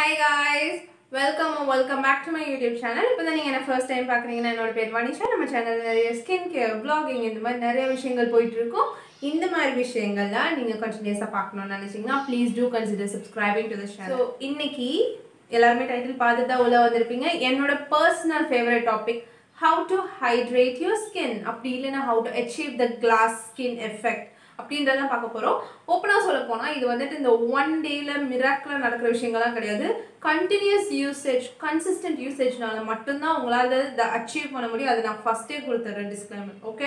hi guys welcome welcome back to my YouTube channel இப்போ தான் நீங்கள் என்ன ஃபர்ஸ்ட் டைம் பார்க்குறீங்கன்னா என்னோட பேர் வனிஷா நம்ம சேனலில் நிறைய ஸ்கின் கேர் vlogging இந்த மாதிரி நிறைய விஷயங்கள் போயிட்டு இருக்கும் இந்த மாதிரி விஷயங்கள்லாம் நீங்கள் கண்டினியூஸாக பார்க்கணும்னு நினச்சிங்கன்னா please do consider subscribing to the channel so இன்னைக்கு எல்லாருமே டைட்டில் பார்த்துட்டு தான் உள்ள வந்திருப்பீங்க என்னோட personal favourite topic how to hydrate your skin அப்படி இல்லைன்னா how to achieve the glass skin effect அப்படின்றதான் பார்க்க போகிறோம் ஓப்பனாக சொல்ல போனால் இது வந்துட்டு இந்த ஒன் டேயில் மிராக்கில் நடக்கிற விஷயங்கள்லாம் கிடையாது கண்டினியூஸ் யூசேஜ் கன்சிஸ்டன்ட் யூசேஜ்னால மட்டும்தான் உங்களால் இதை அச்சீவ் பண்ண முடியும் அதை நான் ஃபஸ்ட்டே கொடுத்துட்றேன் டிஸ்க்ளைமர் ஓகே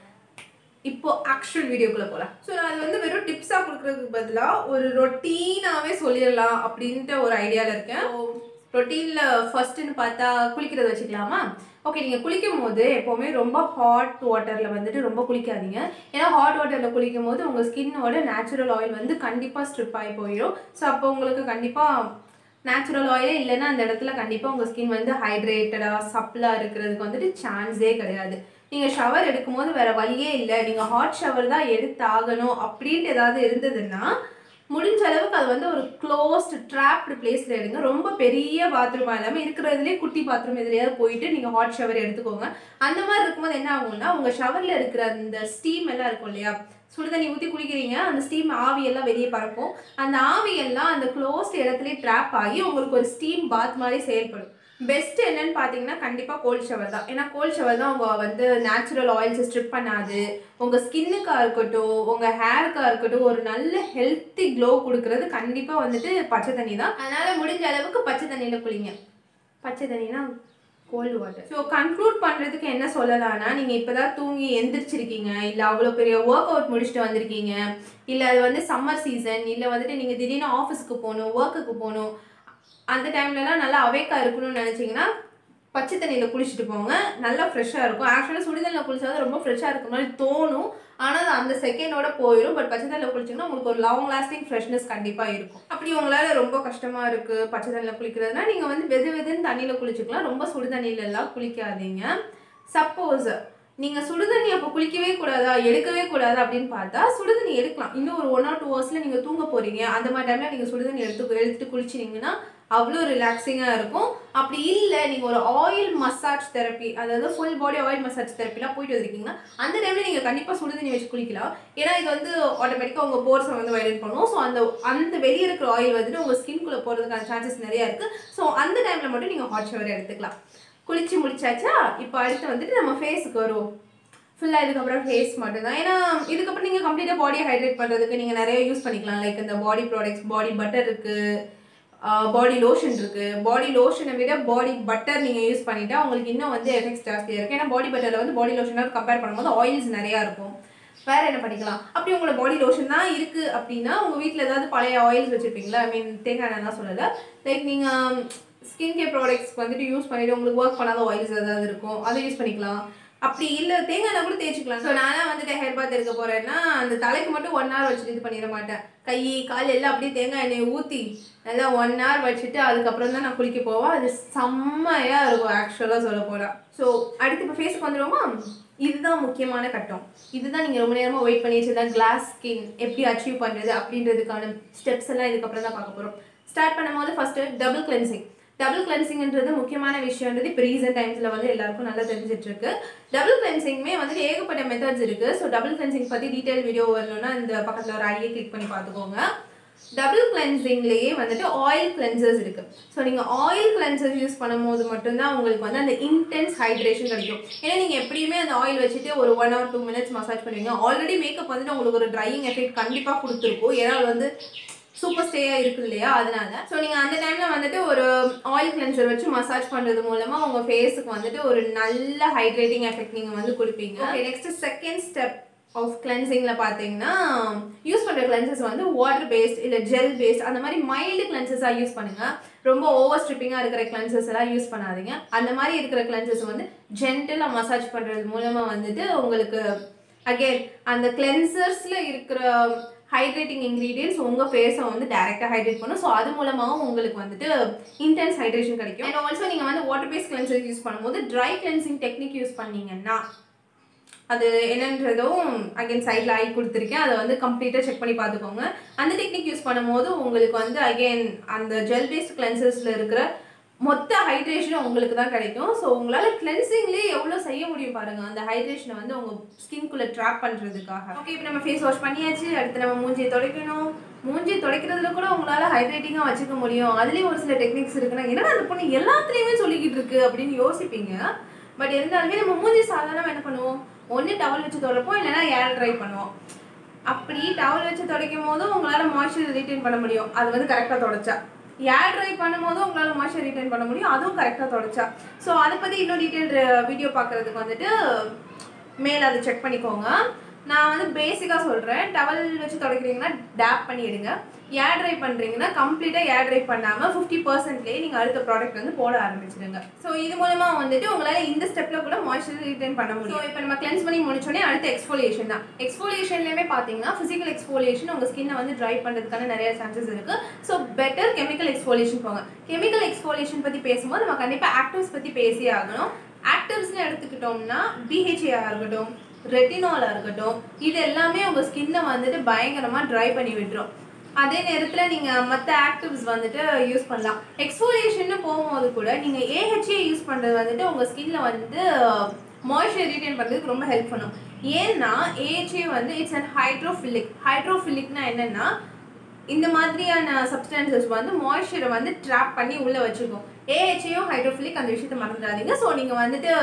இப்போ ஆக்சுவல் வீடியோக்குள்ளே போகலாம் ஸோ நான் அது வந்து வெறும் டிப்ஸாக கொடுக்குறதுக்கு பதிலாக ஒரு ரொட்டீனாகவே சொல்லிடலாம் அப்படின்ட்டு ஒரு ஐடியாவில் இருக்கேன் ரொட்டீனில் ஃபர்ஸ்ட்டுன்னு பார்த்தா குளிக்கிறத வச்சுக்கலாமா ஓகே நீங்கள் குளிக்கும் போது எப்போவுமே ரொம்ப ஹாட் வாட்டரில் வந்துட்டு ரொம்ப குளிக்காதீங்க ஏன்னா ஹாட் வாட்டரில் குளிக்கும் போது உங்கள் ஸ்கின்னோட நேச்சுரல் ஆயில் வந்து கண்டிப்பாக ஸ்ட்ரிப் ஆகி போயிடும் ஸோ அப்போ உங்களுக்கு கண்டிப்பாக நேச்சுரல் ஆயிலே இல்லைன்னா அந்த இடத்துல கண்டிப்பாக உங்கள் ஸ்கின் வந்து ஹைட்ரேட்டடாக சப்ளாக இருக்கிறதுக்கு வந்துட்டு சான்ஸே கிடையாது நீங்கள் ஷவர் எடுக்கும்போது வேறு வழியே இல்லை நீங்கள் ஹாட் ஷவர் தான் எடுத்தாகணும் அப்படின்ட்டு ஏதாவது இருந்ததுன்னா முடிஞ்ச அளவுக்கு அது வந்து ஒரு க்ளோஸ்டு ட்ராப்டு பிளேஸில் எடுங்க ரொம்ப பெரிய பாத்ரூமாக இல்லாமல் இருக்கிறதுலே குட்டி பாத்ரூம் எதுலையாவது போயிட்டு நீங்கள் ஹாட் ஷவர் எடுத்துக்கோங்க அந்த மாதிரி இருக்கும்போது என்ன ஆகும்னா உங்கள் ஷவரில் இருக்கிற அந்த ஸ்டீம் எல்லாம் இருக்கும் இல்லையா சுடுதண்ணி ஊற்றி குளிக்கிறீங்க அந்த ஸ்டீம் ஆவியெல்லாம் வெளியே பறக்கும் அந்த ஆவியெல்லாம் அந்த க்ளோஸ்ட் இடத்துலயே ட்ராப் ஆகி உங்களுக்கு ஒரு ஸ்டீம் பாத் மாதிரி செயல்படும் பெஸ்ட் என்னன்னு பார்த்தீங்கன்னா கண்டிப்பாக கோல்ட் ஷவர் தான் ஏன்னா கோல்ட் ஷவர் தான் உங்கள் வந்து நேச்சுரல் ஆயில்ஸை ஸ்ட்ரிப் பண்ணாது உங்கள் ஸ்கின்னுக்காக இருக்கட்டும் உங்கள் ஹேருக்காக இருக்கட்டும் ஒரு நல்ல ஹெல்த்தி க்ளோ கொடுக்கறது கண்டிப்பாக வந்துட்டு பச்சை தண்ணி தான் அதனால் முடிஞ்ச அளவுக்கு பச்சை தண்ணியில் குளிங்க பச்சை தண்ணினா கோல்டு வாட்டர் ஸோ கன்க்ளூட் பண்ணுறதுக்கு என்ன சொல்லலாம்னா நீங்கள் இப்போ தான் தூங்கி எந்திரிச்சிருக்கீங்க இல்லை அவ்வளோ பெரிய ஒர்க் அவுட் முடிச்சுட்டு வந்திருக்கீங்க இல்லை அது வந்து சம்மர் சீசன் இல்லை வந்துட்டு நீங்கள் திடீர்னு ஆஃபீஸுக்கு போகணும் ஒர்க்குக்கு போகணும் அந்த டைம்லலாம் நல்லா அவேக்காக இருக்கணும்னு நினச்சிங்கன்னா பச்சை தண்ணியில் குளிச்சுட்டு போங்க நல்லா ஃப்ரெஷ்ஷாக இருக்கும் ஆக்சுவலாக சுடுதண்ணில் குளிச்சாலும் ரொம்ப ஃப்ரெஷ்ஷாக இருக்க மாதிரி தோணும் ஆனால் அது அந்த செகண்டோட போயிடும் பட் பச்சை தண்ணியில் குளிச்சிங்கன்னா உங்களுக்கு ஒரு லாங் லாஸ்டிங் ஃப்ரெஷ்னஸ் கண்டிப்பாக இருக்கும் அப்படி உங்களால் ரொம்ப கஷ்டமாக இருக்குது பச்சை தண்ணியில் குளிக்கிறதுனா நீங்கள் வந்து வெது வெதுன்னு தண்ணியில் குளிச்சுக்கலாம் ரொம்ப சுடு தண்ணியில எல்லாம் குளிக்காதீங்க சப்போஸ் நீங்கள் சுடுதண்ணி அப்போ குளிக்கவே கூடாதா எடுக்கவே கூடாதா அப்படின்னு பார்த்தா சுடுதண்ணி எடுக்கலாம் இன்னும் ஒரு ஒன் ஆர் டூ ஹவர்ஸில் நீங்கள் தூங்க போகிறீங்க அந்த மாதிரி டைமில் நீங்கள் சுடுதண்ணி எடுத்து எடுத்துட்டு குளிச்சிங்கன்னா அவ்வளோ ரிலாக்ஸிங்காக இருக்கும் அப்படி இல்லை நீங்கள் ஒரு ஆயில் மசாஜ் தெரப்பி அதாவது ஃபுல் பாடி ஆயில் மசாஜ் தெரப்பிலாம் போயிட்டு வந்திருக்கீங்கன்னா அந்த டைமில் நீங்கள் கண்டிப்பாக சுடுதண்ணி வச்சு குளிக்கலாம் ஏன்னா இது வந்து ஆட்டோமேட்டிக்காக உங்கள் போர்ஸை வந்து வைலட் பண்ணும் ஸோ அந்த அந்த வெளியே இருக்கிற ஆயில் வந்துட்டு உங்கள் ஸ்கின்குள்ளே போகிறதுக்கான சான்சஸ் நிறையா இருக்குது ஸோ அந்த டைமில் மட்டும் நீங்கள் ஹாட் ஷவர் எடுத்துக்கலாம் குளிச்சு முடிச்சாச்சா இப்போ அடுத்து வந்துட்டு நம்ம ஃபேஸுக்கு வருவோம் ஃபுல்லாக இதுக்கப்புறம் ஃபேஸ் மட்டும்தான் ஏன்னா இதுக்கப்புறம் நீங்கள் கம்ப்ளீட்டாக பாடியை ஹைட்ரேட் பண்ணுறதுக்கு நீங்கள் நிறைய யூஸ் பண்ணிக்கலாம் லைக் இந்த பாடி ப்ராடக்ட்ஸ் பாடி பட்டர் இருக்குது பாடி லோஷன் இருக்குது பாடி லோஷனை விட பாடி பட்டர் நீங்கள் யூஸ் பண்ணிட்டா உங்களுக்கு இன்னும் வந்து எஃபெக்ட்ஸ் ஜாஸ்தியாக இருக்குது ஏன்னா பாடி பட்டரில் வந்து பாடி லோஷனோட கம்பேர் பண்ணும்போது ஆயில்ஸ் நிறையா இருக்கும் வேறு என்ன பண்ணிக்கலாம் அப்படி உங்களோட பாடி லோஷன் தான் இருக்குது அப்படின்னா உங்கள் வீட்டில் ஏதாவது பழைய ஆயில்ஸ் வச்சுருப்பீங்களா ஐ மீன் தேங்காய் எண்ணெய்லாம் சொல்லலை லைக் நீங்கள் ஸ்கின் கேர் ப்ராடக்ட்ஸ் வந்துட்டு யூஸ் பண்ணிவிட்டு உங்களுக்கு ஒர்க் பண்ணாத ஆயில்ஸ் ஏதாவது இருக்கும் அதை யூஸ் பண்ணிக்கலாம் அப்படி இல்லை தேங்காய் எண்ணெய் கூட தேய்ச்சிக்கலாம் ஸோ நானே வந்துட்டு ஹேர் பாத் எடுக்க போகிறேன்னா அந்த தலைக்கு மட்டும் ஒன் ஹவர் வச்சுட்டு இது பண்ணிட மாட்டேன் கை கால் எல்லாம் அப்படியே தேங்காய் எண்ணெயை ஊற்றி நல்லா ஒன் ஹவர் வச்சுட்டு அதுக்கப்புறம் தான் நான் குளிக்க போவேன் அது செம்மையாக இருக்கும் ஆக்சுவலாக சொல்ல போனால் ஸோ அடுத்து இப்போ ஃபேஸுக்கு வந்துடுவோமா இதுதான் முக்கியமான கட்டம் இதுதான் நீங்கள் ரொம்ப நேரமாக வெயிட் பண்ணி வச்சுருந்தா கிளாஸ் ஸ்கின் எப்படி அச்சீவ் பண்ணுறது அப்படின்றதுக்கான ஸ்டெப்ஸ் எல்லாம் இதுக்கப்புறம் தான் பார்க்க போகிறோம் ஸ்டார்ட் பண்ணும்போது ஃபஸ்ட்டு டபுள் கிளென்சிங் டபுள் கிளென்சிங்ன்றது முக்கியமான விஷயன்றது இப்போ ரீசெண்ட் டைம்ஸில் வந்து எல்லாருக்கும் நல்லா தெரிஞ்சிட்டு இருக்கு டபுள் கிளென்சிங்குமே வந்துட்டு ஏகப்பட்ட மெத்தட்ஸ் இருக்கு ஸோ டபுள் கிளென்சிங் பற்றி டீட்டெயில் வீடியோ வரணும்னா இந்த பக்கத்தில் ஒரு ஐயே கிளிக் பண்ணி பார்த்துக்கோங்க டபுள் கிளென்சிங்லேயே வந்துட்டு ஆயில் கிளென்சர்ஸ் இருக்கு ஸோ நீங்கள் ஆயில் கிளென்சர்ஸ் யூஸ் பண்ணும்போது மட்டும்தான் உங்களுக்கு வந்து அந்த இன்டென்ஸ் ஹைட்ரேஷன் கிடைக்கும் ஏன்னா நீங்கள் எப்படியுமே அந்த ஆயில் வச்சுட்டு ஒரு one or two minutes massage பண்ணுவீங்க ஆல்ரெடி மேக்கப் வந்துட்டு உங்களுக்கு ஒரு ட்ரையிங் எஃபெக்ட் கண்டிப்பாக கொடுத்துருக்கும் ஏன்னா அது வந்து சூப்பர் ஸ்டேயாக இருக்குது இல்லையா அதனால ஸோ நீங்கள் அந்த டைமில் வந்துட்டு ஒரு ஆயில் கிளென்சர் வச்சு மசாஜ் பண்ணுறது மூலமாக உங்கள் ஃபேஸுக்கு வந்துட்டு ஒரு நல்ல ஹைட்ரேட்டிங் எஃபெக்ட் நீங்கள் வந்து கொடுப்பீங்க okay next second step of கிளென்சிங்கில் பார்த்தீங்கன்னா யூஸ் பண்ணுற கிளென்சஸ் வந்து வாட்டர் பேஸ்ட் இல்லை ஜெல் பேஸ்ட் அந்த மாதிரி மைல்டு கிளென்சஸாக யூஸ் பண்ணுங்கள் ரொம்ப ஓவர் ஸ்ட்ரிப்பிங்காக இருக்கிற கிளென்சஸ் எல்லாம் யூஸ் பண்ணாதீங்க அந்த மாதிரி இருக்கிற கிளென்சஸ் வந்து ஜென்டலாக மசாஜ் பண்ணுறது மூலமாக வந்துட்டு உங்களுக்கு அகெயின் அந்த கிளென்சர்ஸில் இருக்கிற ஹைட்ரேட்டிங் இன்க்ரீடியன்ஸ் உங்கள் ஃபேஸை வந்து டேரெக்டாக ஹைட்ரேட் பண்ணும் ஸோ அது மூலமாகவும் உங்களுக்கு வந்துட்டு இன்டென்ஸ் ஹைட்ரேஷன் கிடைக்கும் அண்ட் ஆல்சோ நீங்கள் வந்து வாட்டர் பேஸ்ட் கிளென்சர் யூஸ் பண்ணும்போது ட்ரை கிளென்சிங் டெக்னிக் யூஸ் பண்ணீங்கன்னா அது என்னன்றதும் அகைன் சைடில் ஆகி கொடுத்துருக்கேன் அதை வந்து கம்ப்ளீட்டாக செக் பண்ணி பார்த்துக்கோங்க அந்த டெக்னிக் யூஸ் பண்ணும்போது உங்களுக்கு வந்து அகைன் அந்த ஜெல் பேஸ்ட் கிளென்சர்ஸில் இருக்கிற மொத்த ஹைட்ரேஷனும் உங்களுக்கு தான் கிடைக்கும் ஸோ உங்களால் கிளென்சிங்லேயே எவ்வளோ செய்ய முடியும் பாருங்கள் அந்த ஹைட்ரேஷனை வந்து உங்கள் ஸ்கின்குள்ளே ட்ராப் பண்ணுறதுக்காக ஓகே இப்போ நம்ம ஃபேஸ் வாஷ் பண்ணியாச்சு அடுத்து நம்ம மூஞ்சியை துடைக்கணும் மூஞ்சி துடைக்கிறதுல கூட உங்களால் ஹைட்ரேட்டிங்காக வச்சுக்க முடியும் அதுலேயும் ஒரு சில டெக்னிக்ஸ் இருக்குன்னா என்னடா அந்த பொண்ணு எல்லாத்துலேயுமே சொல்லிக்கிட்டு இருக்கு அப்படின்னு யோசிப்பீங்க பட் இருந்தாலுமே நம்ம மூஞ்சி சாதாரணமாக என்ன பண்ணுவோம் ஒன்று டவல் வச்சு துடைப்போம் இல்லைன்னா ஏர் ட்ரை பண்ணுவோம் அப்படி டவல் வச்சு துடைக்கும் போதும் உங்களால் மாய்ஸ்சர் ரீட்டைன் பண்ண முடியும் அது வந்து கரெக்டாக தொடச்சா ஏர் ட்ரை பண்ணும்போது உங்களால் மாய்ஸ்சர் ரீட்டைன் பண்ண முடியும் அதுவும் கரெக்டாக தொடச்சா ஸோ அதை பற்றி இன்னும் டீட்டெயில் வீடியோ பார்க்குறதுக்கு வந்துட்டு மேலே அதை செக் பண்ணிக்கோங்க நான் வந்து பேசிக்காக சொல்கிறேன் டவல் வச்சு துடைக்கிறீங்கன்னா டேப் பண்ணி எடுங்க ஏர் ட்ரை பண்ணுறீங்கன்னா கம்ப்ளீட்டாக ஏர் ட்ரை பண்ணாமல் ஃபிஃப்டி பர்சன்ட்லேயே நீங்கள் அடுத்த ப்ராடக்ட் வந்து போட ஆரம்பிச்சிடுங்க ஸோ இது மூலமாக வந்துட்டு உங்களால் இந்த ஸ்டெப்பில் கூட மாய்ஸ்சர் ரீட்டைன் பண்ண முடியும் ஸோ இப்போ நம்ம கிளென்ஸ் பண்ணி முடிச்சோடனே அடுத்த எக்ஸ்ஃபோலியேஷன் தான் எக்ஸ்ஃபோலியேஷன்லேயுமே பார்த்தீங்கன்னா ஃபிசிக்கல் எக்ஸ்ஃபோலியேஷன் உங்கள் ஸ்கின்னை வந்து ட்ரை பண்ணுறதுக்கான நிறைய சான்சஸ் இருக்குது ஸோ பெட்டர் கெமிக்கல் எக்ஸ்ஃபோலியேஷன் போங்க கெமிக்கல் எக்ஸ்ஃபோலியேஷன் பற்றி பேசும்போது நம்ம கண்டிப்பாக ஆக்டிவ்ஸ் பற்றி பேசியே ஆகணும் ஆக்டிவ்ஸ்னு எடுத்துக்கிட்டோம்னா பிஹெச்ஏஆ இருக்கட்டும் ரெட்டினாலாக இருக்கட்டும் இது எல்லாமே உங்கள் ஸ்கின்னை வந்துட்டு பயங்கரமாக ட்ரை பண்ணி விட்டுரும் அதே நேரத்தில் நீங்கள் மற்ற ஆக்டிவ்ஸ் வந்துட்டு யூஸ் பண்ணலாம் எக்ஸ்ஃபோலியேஷன் போகும்போது கூட நீங்கள் ஏஹெச்ஏ யூஸ் பண்ணுறது வந்துட்டு உங்கள் ஸ்கின்ல வந்து மாய்ஸ்சர் ரீட்டைன் பண்ணுறதுக்கு ரொம்ப ஹெல்ப் பண்ணும் ஏன்னா ஏஹெச்ஏ வந்து இட்ஸ் அண்ட் ஹைட்ரோஃபிலிக் ஹைட்ரோஃபிலிக்னா என்னென்னா இந்த மாதிரியான சப்ஸ்டன்சஸ் வந்து மாய்ஸ்சரை வந்து ட்ராப் பண்ணி உள்ளே வச்சுக்கும் ஏஹெச்ஏயும் ஹைட்ரோஃபிலிக் அந்த விஷயத்தை மறந்துடாதீங்க ஸோ நீங்கள் வந்துட்டு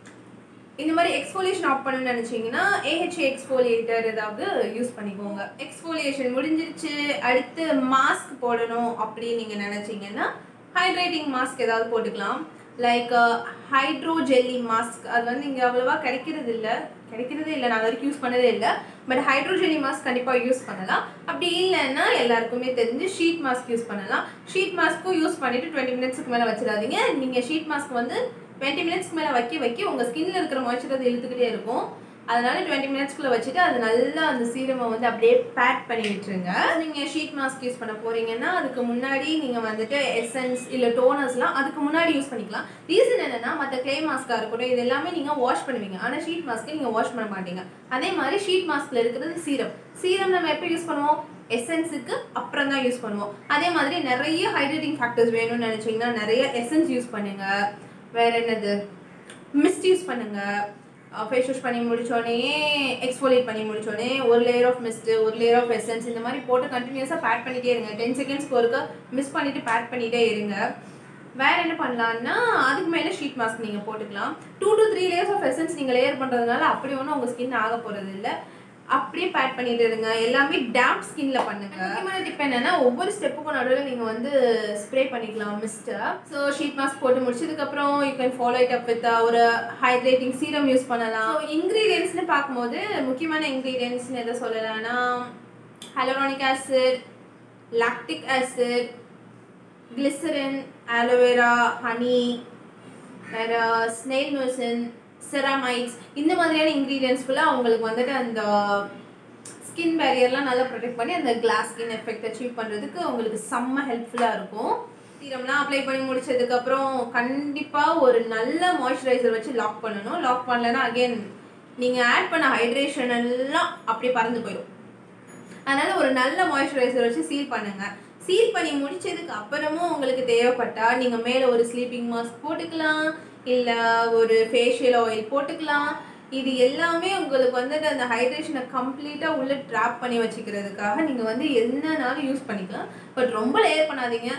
இந்த மாதிரி எக்ஸ்ஃபோலியேஷன் ஆஃப் பண்ணணும்னு நினச்சிங்கன்னா ஏஹெச்ஏ எக்ஸ்ஃபோலியேட்டர் ஏதாவது யூஸ் பண்ணிக்கோங்க எக்ஸ்ஃபோலியேஷன் முடிஞ்சிருச்சு அடுத்து மாஸ்க் போடணும் அப்படின்னு நீங்கள் நினச்சிங்கன்னா ஹைட்ரேட்டிங் மாஸ்க் ஏதாவது போட்டுக்கலாம் லைக் ஹைட்ரோ ஜெல்லி மாஸ்க் அது வந்து இங்கே அவ்வளோவா கிடைக்கிறது இல்லை கிடைக்கிறதே இல்லை நான் வரைக்கும் யூஸ் பண்ணதே இல்லை பட் ஹைட்ரோ ஜெல்லி மாஸ்க் கண்டிப்பாக யூஸ் பண்ணலாம் அப்படி இல்லைன்னா எல்லாருக்குமே தெரிஞ்சு ஷீட் மாஸ்க் யூஸ் பண்ணலாம் ஷீட் மாஸ்க்கும் யூஸ் பண்ணிவிட்டு டுவெண்ட்டி மினிட்ஸ்க்கு மேலே வச்சிடாதீங்க நீங்கள் ஷீட் மாஸ்க் வந்து டுவெண்ட்டி மினிட்ஸ்க்கு மேலே வைக்க வைக்க உங்கள் ஸ்கின்ல இருக்கிற மாய்ச்சர் அது இழுத்துக்கிட்டே இருக்கும் அதனால டுவெண்ட்டி மினிட்ஸ்க்குள்ளே வச்சுட்டு அது நல்லா அந்த சீரமை வந்து அப்படியே பேக் பண்ணி விட்டுருங்க நீங்கள் ஷீட் மாஸ்க் யூஸ் பண்ண போறீங்கன்னா அதுக்கு முன்னாடி நீங்கள் வந்துட்டு எசன்ஸ் இல்லை டோனர்ஸ்லாம் அதுக்கு முன்னாடி யூஸ் பண்ணிக்கலாம் ரீசன் என்னன்னா மற்ற கிளே மாஸ்க்காக இருக்கட்டும் இது எல்லாமே நீங்கள் வாஷ் பண்ணுவீங்க ஆனால் ஷீட் மாஸ்க்கு நீங்கள் வாஷ் பண்ண மாட்டீங்க அதே மாதிரி ஷீட் மாஸ்கில் இருக்கிறது சீரம் சீரம் நம்ம எப்போ யூஸ் பண்ணுவோம் எசன்ஸுக்கு அப்புறம் தான் யூஸ் பண்ணுவோம் அதே மாதிரி நிறைய ஹைட்ரேட்டிங் ஃபேக்டர்ஸ் வேணும்னு நினச்சிங்கன்னா நிறைய எசன்ஸ் யூஸ் பண்ணுங்க வேற என்னது மிஸ்ட் யூஸ் பண்ணுங்க ஃபேஸ் வாஷ் பண்ணி முடிச்சோடனே எக்ஸ்ஃபோலியேட் பண்ணி முடிச்சோடனே ஒரு லேயர் ஆஃப் மிஸ்ட் ஒரு லேயர் ஆஃப் எசன்ஸ் இந்த மாதிரி போட்டு கண்டினியூஸாக பேட் பண்ணிட்டே இருங்க டென் செகண்ட்ஸ்க்கு ஒருக்க மிஸ் பண்ணிட்டு பேட் பண்ணிட்டே இருங்க வேற என்ன பண்ணலாம்னா அதுக்கு மேலே ஷீட் மாஸ்க் நீங்கள் போட்டுக்கலாம் two to three layers of essence நீங்கள் லேயர் பண்ணுறதுனால அப்படி ஒன்றும் உங்கள் ஸ்கின் ஆக போகிறது இல்லை அப்படியே பேட் பண்ணிட்டு இருங்க எல்லாமே டேம்ப் ஸ்கின்ல பண்ணுங்க முக்கியமான டிப் என்னன்னா ஒவ்வொரு ஸ்டெப்புக்கும் நடுவில் நீங்க வந்து ஸ்ப்ரே பண்ணிக்கலாம் மிஸ்டர் ஸோ ஷீட் மாஸ்க் போட்டு முடிச்சதுக்கப்புறம் you can follow it up with ஒரு ஹைட்ரேட்டிங் சீரம் யூஸ் பண்ணலாம் ஸோ இன்க்ரீடியன்ஸ்னு பார்க்கும்போது முக்கியமான இன்க்ரீடியன்ஸ்னு எதை சொல்லலாம்னா hyaluronic acid lactic acid glycerin aloe vera honey வேற ஸ்னெயில் நோசன் செராமைட்ஸ் இந்த மாதிரியான இன்க்ரீடியன்ஸ் ஃபுல்லாக அவங்களுக்கு வந்துட்டு அந்த ஸ்கின் பேரியர்லாம் நல்லா ப்ரொடெக்ட் பண்ணி அந்த கிளாஸ் ஸ்கின் எஃபெக்ட் அச்சீவ் பண்ணுறதுக்கு உங்களுக்கு செம்ம ஹெல்ப்ஃபுல்லாக இருக்கும் சீரம்லாம் அப்ளை பண்ணி முடிச்சதுக்கப்புறம் கண்டிப்பாக ஒரு நல்ல மாய்ஸ்சரைசர் வச்சு லாக் பண்ணணும் லாக் பண்ணலன்னா அகைன் நீங்கள் ஆட் பண்ண ஹைட்ரேஷன் எல்லாம் அப்படி பறந்து போயிடும் அதனால ஒரு நல்ல மாய்ஸ்சரைசர் வச்சு சீல் பண்ணுங்க சீல் பண்ணி முடிச்சதுக்கு அப்புறமும் உங்களுக்கு தேவைப்பட்டா நீங்கள் மேலே ஒரு ஸ்லீப்பிங் மாஸ்க் போட்டுக்கலாம் இல்லை ஒரு ஃபேஷியல் ஆயில் போட்டுக்கலாம் இது எல்லாமே உங்களுக்கு வந்துட்டு அந்த ஹைட்ரேஷனை கம்ப்ளீட்டாக உள்ளே ட்ராப் பண்ணி வச்சுக்கிறதுக்காக நீங்கள் வந்து என்னனாலும் யூஸ் பண்ணிக்கலாம் பட் ரொம்ப லேயர் பண்ணாதீங்க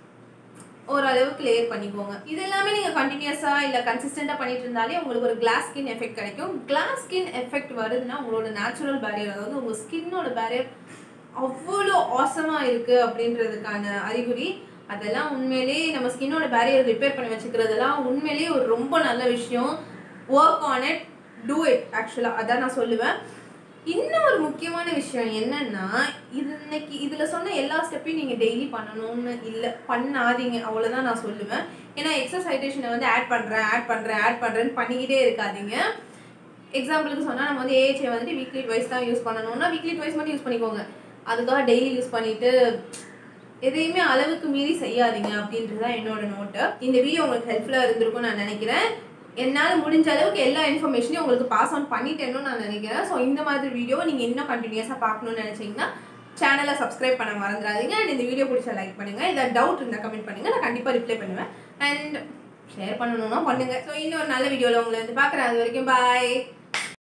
ஓரளவுக்கு லேயர் பண்ணிக்கோங்க இது எல்லாமே நீங்கள் கண்டினியூஸாக இல்லை கன்சிஸ்டண்ட்டாக பண்ணிட்டு இருந்தாலே உங்களுக்கு ஒரு கிளாஸ் ஸ்கின் எஃபெக்ட் கிடைக்கும் கிளாஸ் ஸ்கின் எஃபெக்ட் வருதுன்னா உங்களோட நேச்சுரல் பேரியர் அதாவது உங்கள் ஸ்கின்னோட பேரியர் அவ்வளோ ஆசமாக இருக்குது அப்படின்றதுக்கான அறிகுறி அதெல்லாம் உண்மையிலேயே நம்ம ஸ்கின்னோட பேரியர் ரிப்பேர் பண்ணி வச்சுக்கிறதெல்லாம் உண்மையிலேயே ஒரு ரொம்ப நல்ல விஷயம் work on it do it ஆக்சுவலாக அதான் நான் சொல்லுவேன் இன்னும் ஒரு முக்கியமான விஷயம் என்னன்னா இது இன்னைக்கு இதில் சொன்ன எல்லா ஸ்டெப்பையும் நீங்கள் டெய்லி பண்ணணும்னு இல்லை பண்ணாதீங்க அவ்வளோதான் நான் சொல்லுவேன் ஏன்னா எக்ஸஸ் ஹைட்ரேஷனை வந்து ஆட் பண்ணுறேன் ஆட் பண்ணுறேன் ஆட் பண்ணுறேன்னு பண்ணிக்கிட்டே இருக்காதீங்க எக்ஸாம்பிளுக்கு சொன்னால் நம்ம வந்து ஏஹெச்ஏ வந்துட்டு வீக்லி ட்வைஸ் தான் யூஸ் பண்ணணும்னா வீக்லி ட்வைஸ் மட்டும் யூஸ் பண்ணிக்கோங்க அதுக்காக டெய்லி யூஸ் பண்ணிட்டு எதையுமே அளவுக்கு மீறி செய்யாதீங்க அப்படின்றது தான் என்னோட நோட்டு இந்த வீடியோ உங்களுக்கு ஹெல்ப்ஃபுல்லாக இருந்திருக்கும் நான் நினைக்கிறேன் என்னால் முடிஞ்ச அளவுக்கு எல்லா இன்ஃபர்மேஷனையும் உங்களுக்கு பாஸ் ஆன் பண்ணிட்டேன்னு நான் நினைக்கிறேன் ஸோ இந்த மாதிரி வீடியோவை நீங்கள் இன்னும் கண்டினியூஸாக பார்க்கணும்னு நினச்சிங்கன்னா சேனலை சப்ஸ்கிரைப் பண்ண மறந்துடாதீங்க அண்ட் இந்த வீடியோ பிடிச்சா லைக் பண்ணுங்கள் ஏதாவது டவுட் இருந்தால் கமெண்ட் பண்ணுங்கள் நான் கண்டிப்பாக ரிப்ளை பண்ணுவேன் அண்ட் ஷேர் பண்ணணும்னா பண்ணுங்கள் ஸோ இன்னொரு நல்ல வீடியோவில் உங்களை வந்து பார்க்குறேன் அது வரைக்கும் பாய்